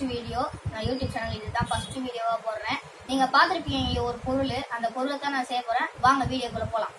First video நான் YouTube channel இதுதான் first வீடியோவா போடுறேன் நீங்க பார்த்திருப்பீங்க இங்க ஒரு பொருள் அந்த பொருளை தான் நான் செய்ய போறேன் வாங்க வீடியோக்குள்ள போலாம்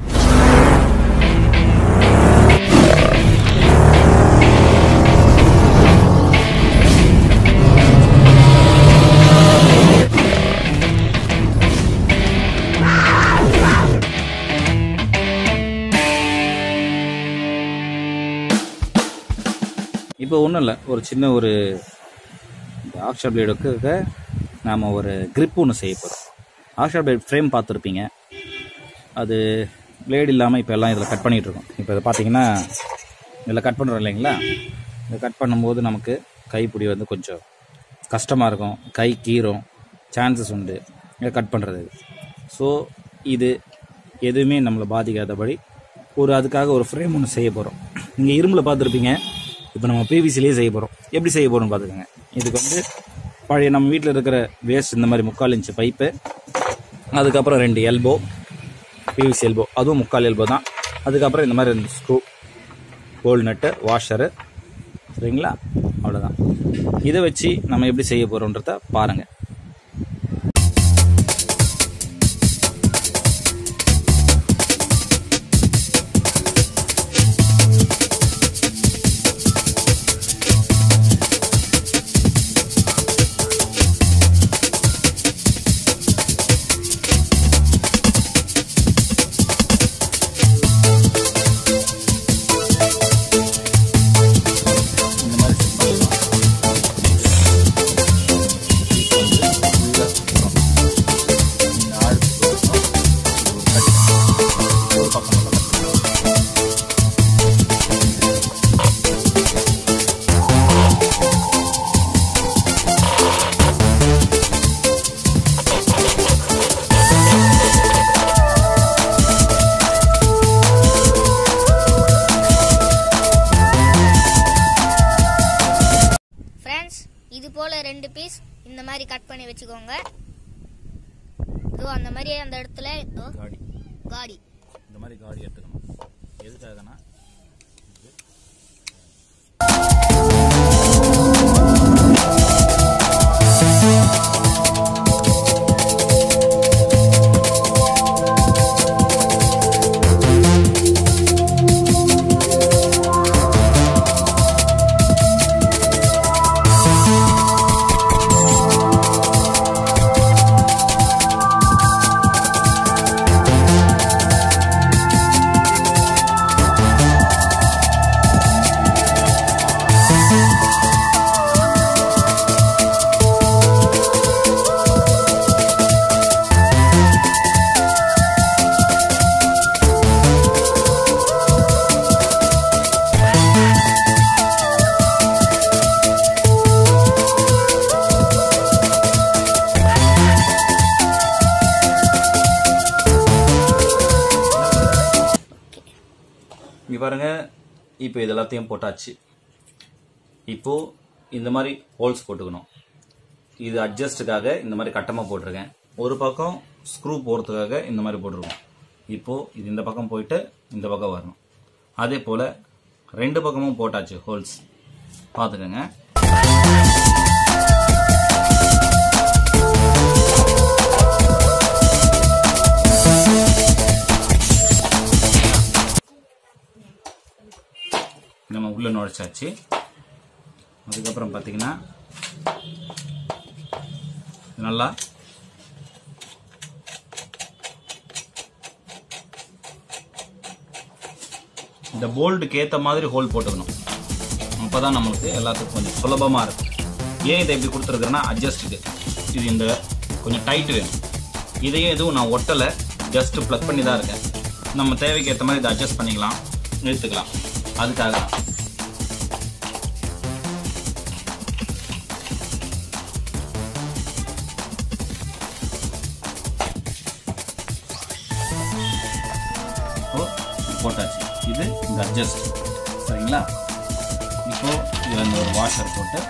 இப்போ ஒன்றும் இல்லை ஒரு சின்ன ஒரு ஆக்ஷா பிளேடுக்கு நாம் ஒரு grip ஒன்று செய்ய போகிறோம் ஆக்ஷா பிளேட் ஃப்ரேம் பார்த்துருப்பீங்க அது பிளேடு இல்லாமல் இப்போ எல்லாம் இதில் கட் பண்ணிகிட்டு இருக்கோம் இப்போ இதை பார்த்தீங்கன்னா இதில் கட் பண்ணுறோம் இல்லைங்களா இதை கட் பண்ணும்போது நமக்கு கைப்பிடி வந்து கொஞ்சம் கஷ்டமாக இருக்கும் கை கீறும் சான்சஸ் உண்டு இதை கட் பண்ணுறது ஸோ இது எதுவுமே நம்மளை பாதிக்காதபடி ஒரு அதுக்காக ஒரு ஃப்ரேம் ஒன்று செய்ய போகிறோம் நீங்கள் இரும்பில் பார்த்துருப்பீங்க இப்போ நம்ம பிவிசிலேயே செய்ய போகிறோம் எப்படி செய்ய போகிறோம்னு பார்த்துக்கோங்க இதுக்கு வந்து பழைய நம்ம வீட்டில் இருக்கிற வேஸ்ட் இந்த மாதிரி முக்கால் இன்ச்சு பைப்பு அதுக்கப்புறம் ரெண்டு எல்போ பிவிசி எல்போ அதுவும் முக்கால் எல்போ தான் அதுக்கப்புறம் இந்த மாதிரி ரெண்டு ஸ்க்ரூ கோல்டு நட்டு வாஷரு சரிங்களா அவ்வளோதான் இதை வச்சு நம்ம எப்படி செய்ய போகிறோன்றத பாருங்கள் இந்த மாதிரி set பண்ணலாம். இந்த ஆழத்துக்கு வரணும். இது ஒரு cut. ஒரு பக்கம் மட்டும் cut. ஃப்ரெண்ட்ஸ் இது போல ரெண்டு பீஸ் இந்த மாதிரி கட் பண்ணி வச்சுக்கோங்க இதோ அந்த மாதிரி அந்த இடத்துல இதோ காடி காடி இந்த மாதிரி காடி எடுத்துக்கணும் எதுக்காகனா இங்கே பாருங்க இப்போ இது எல்லாத்தையும் போட்டாச்சு இப்போ இந்த மாதிரி ஹோல்ஸ் போட்டுக்கணும் இது அட்ஜஸ்ட்டுக்காக இந்த மாதிரி கட்டமாக போட்டிருக்கேன் ஒரு பக்கம் ஸ்க்ரூ போகிறதுக்காக இந்த மாதிரி போட்டிருக்கோம் இப்போ இது இந்த பக்கம் போயிட்டு இந்த பக்கம் வரணும் அதே போல் ரெண்டு பக்கமும் போட்டாச்சு ஹோல்ஸ் பார்த்துக்கோங்க நம்ம உள்ள நுழைச்சாச்சு அதுக்கப்புறம் பார்த்தீங்கன்னா நல்லா இந்த போல்டுக்கு ஏற்ற மாதிரி ஹோல் போட்டுக்கணும் அப்போ தான் நம்மளுக்கு எல்லாத்துக்கும் கொஞ்சம் சுலபமாக இருக்கும் ஏன் இதை இப்படி கொடுத்துருக்குறேன்னா அட்ஜஸ்ட்டுக்கு இது இந்த கொஞ்சம் டைட் வேணும் இதையும் எதுவும் நான் ஒட்டலை ஜஸ்ட் ப்ளக் பண்ணி தான் இருக்கேன் நம்ம தேவைக்கு ஏற்ற மாதிரி இதை அட்ஜஸ்ட் பண்ணிக்கலாம் நிறுத்துக்கலாம் அதுக்காக தான் இப்போ போட்டாச்சு இது இந்த அட்ஜஸ்ட் சரிங்களா இப்போ இதில் இந்த ஒரு வாஷர் போட்டு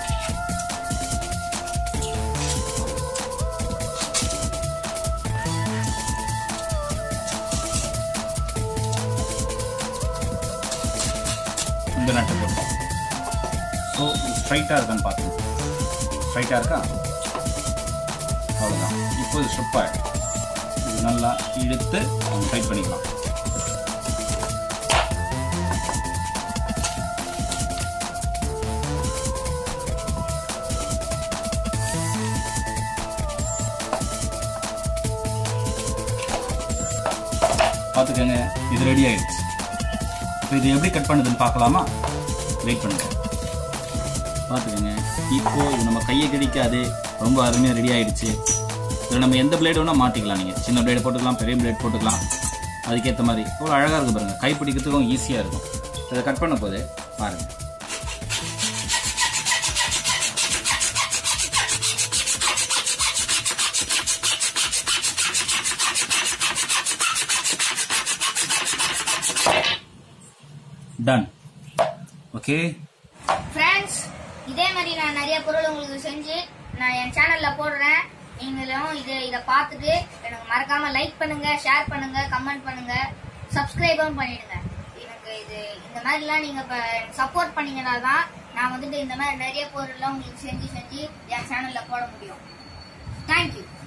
இந்த நட்டு போட்டோம் ஸோ ஸ்ட்ரைட்டாக இருக்கான்னு பார்த்துங்க ஸ்ட்ரைட்டாக இருக்கா அவ்வளோதான் இப்போ இது ஸ்டெப் ஆகிடும் இது நல்லா இழுத்து நம்ம டைட் பண்ணிக்கலாம் பார்த்துக்கோங்க இது ரெடி ஆயிடுச்சு இப்போ இது எப்படி கட் பண்ணுதுன்னு பார்க்கலாமா வெயிட் பண்ணுங்க பார்த்துக்கோங்க இப்போ இது நம்ம கையை கிடைக்காது ரொம்ப அருமையாக ரெடி ஆயிடுச்சு இதில் நம்ம எந்த பிளேடு வேணால் மாட்டிக்கலாம் நீங்கள் சின்ன பிளேடு போட்டுக்கலாம் பெரிய பிளேட் போட்டுக்கலாம் அதுக்கேற்ற மாதிரி ஒரு அழகாக இருக்கு பாருங்க கை பிடிக்கிறதுக்கும் ஈஸியாக இருக்கும் இதை கட் பண்ண போது பாருங்க டன் ஓகே ஃப்ரெண்ட்ஸ் இதே மாதிரி நான் நிறைய பொருள் உங்களுக்கு செஞ்சு நான் என் சேனல்ல போடுறேன் நீங்களும் இது இதை பார்த்துட்டு எனக்கு மறக்காம லைக் பண்ணுங்க ஷேர் பண்ணுங்க கமெண்ட் பண்ணுங்க சப்ஸ்கிரைபும் பண்ணிடுங்க எனக்கு இது இந்த மாதிரிலாம் நீங்க இப்போ சப்போர்ட் பண்ணீங்கன்னா தான் நான் வந்துட்டு இந்த மாதிரி நிறைய பொருள்லாம் உங்களுக்கு செஞ்சு செஞ்சு என் சேனல்ல போட முடியும் தேங்க்யூ